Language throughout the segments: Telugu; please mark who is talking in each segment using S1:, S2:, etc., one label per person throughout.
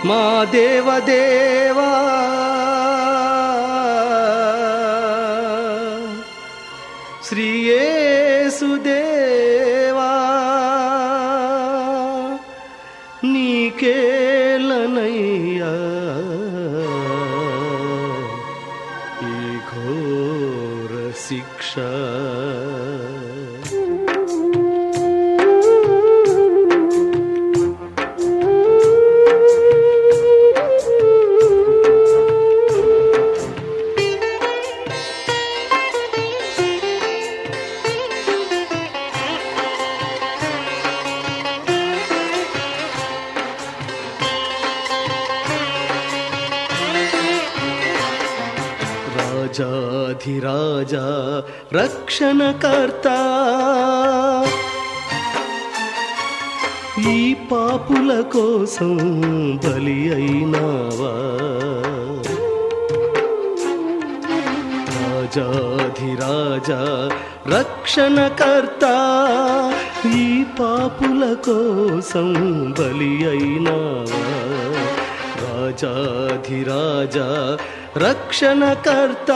S1: మా దేవదేవా శ్రీయేసుదేవా నీకేలనయ్యా ఈ ఘోర శిక్ష రాజాధిరాజా రక్షణకర్త ఈ పాపుల కోసం బలి అయినావా రాజాధిరాజా రక్షణకర్త ఈ పాపుల కోసం బలి అయినావా రాజాధిరాజా రక్షణకర్త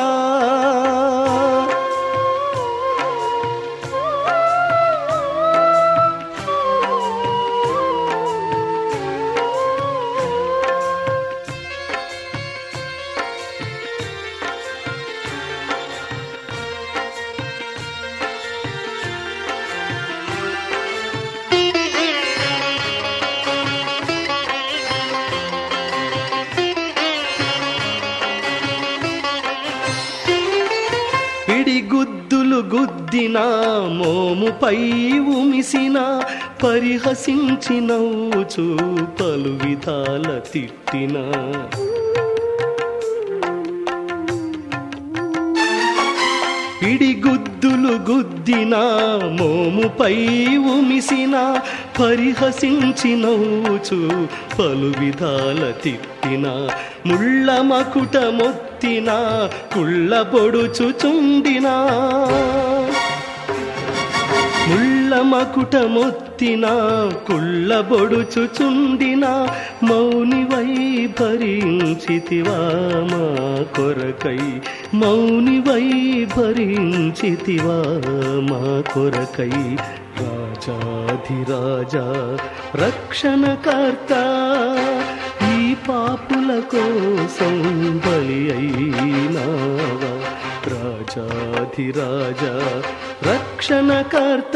S1: పిడిగుద్దులు గుద్దిన మోముపై ఉమిసిన పరిహసించి నవ్వుచు పలు విధాల తిట్టిన పిడిగుద్దులు గుద్దిన మోముపై ఉమిసిన పరిహసించి నవ్వుచు పలు విధాల తిట్టిన ముళ్ళ మకుట మొత్తిన కుళ్ళ పొడుచుచుండినా ముళ్ళ మకుట మొత్తిన కుళ్ళ బొడుచుచుండిన మౌనివై భరించితివా మా కొరకై మౌనివై భరించితివా మా కొరకై రాజాధిరాజా రక్షణకర్త ఈ పాపుల కోసం బలి అయినావా రాజాధిరాజా రక్షణకర్త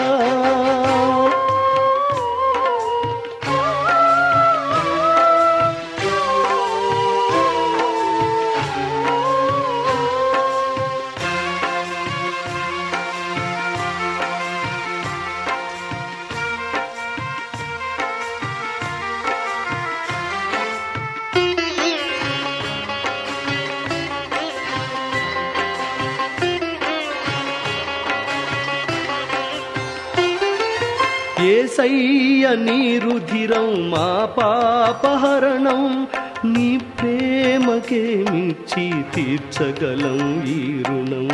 S1: ఏసయ్య నీ రుధిరం మా పాపహరణం నీ ప్రేమకేమిచ్చి తీర్చగలం ఈ రుణం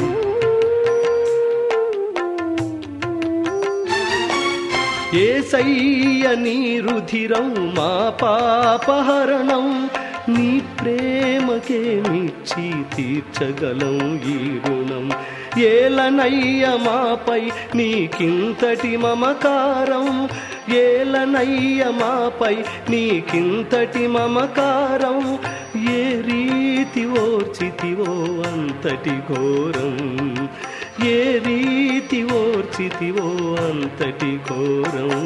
S1: ఏసయ్య నీ రుధిరం మా పాపహరణం నీ ప్రేమకేమిచ్చి తీర్చగలం ఈ రుణం ఏలనయ్య మాపై నీకింతటి మమకారం ఏలనయ్య మాపై నీకింతటి మమకారం ఏ రీతి ఓర్చితివో అంతటి ఘోరం ఏ రీతి ఓర్చితివో అంతటి ఘోరం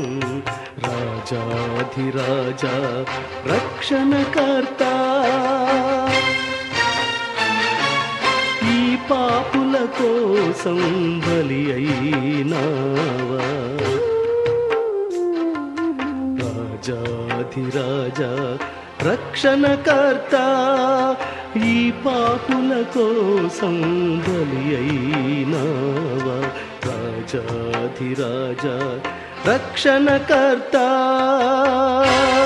S1: రాజాధిరాజా రక్షణకర్త ఈ పాపుల కోసం బలి అయినావా రాజాధిరాజా రక్షణకర్త ఈ పాపుల కోసం బలి అయినావా రాజాధిరాజా రక్షణకర్త